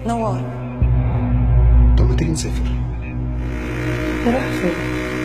نوار طب ما تيجي نسافر نروح فين؟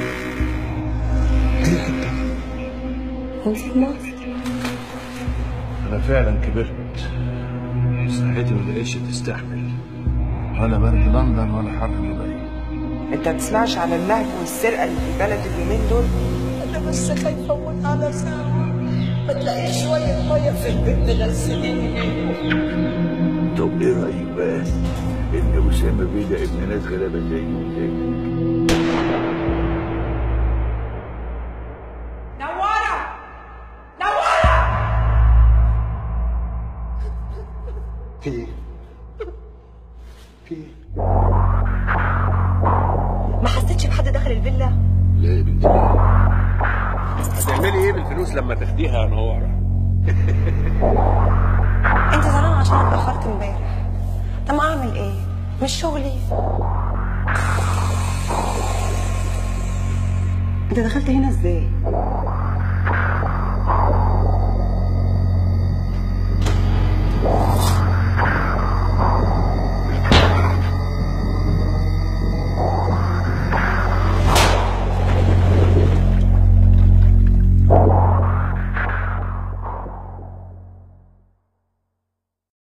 اي حته نسيب مصر انا فعلا كبرت صحتي ما بقتش تستحمل ولا برد لندن ولا حر دبي انت ما تسمعش على النهب والسرقه اللي في البلد اليومين دول انا بس خايفه اموت على ساعه ما تلاقيش شويه ميه في البيت تغسليني طب ايه رايك بقى ان اسامه بيه ابن ناس غلابه زي زي نواره نواره في ايه؟ في ايه؟ ما حسيتش بحد دخل الفيلا لا يا بنتي لا. هتعملي ايه بالفلوس لما تاخديها يا نواره انت زعلان عشان اتاخرت امبارح طب ما اعمل ايه مش شغلي انت دخلت هنا ازاي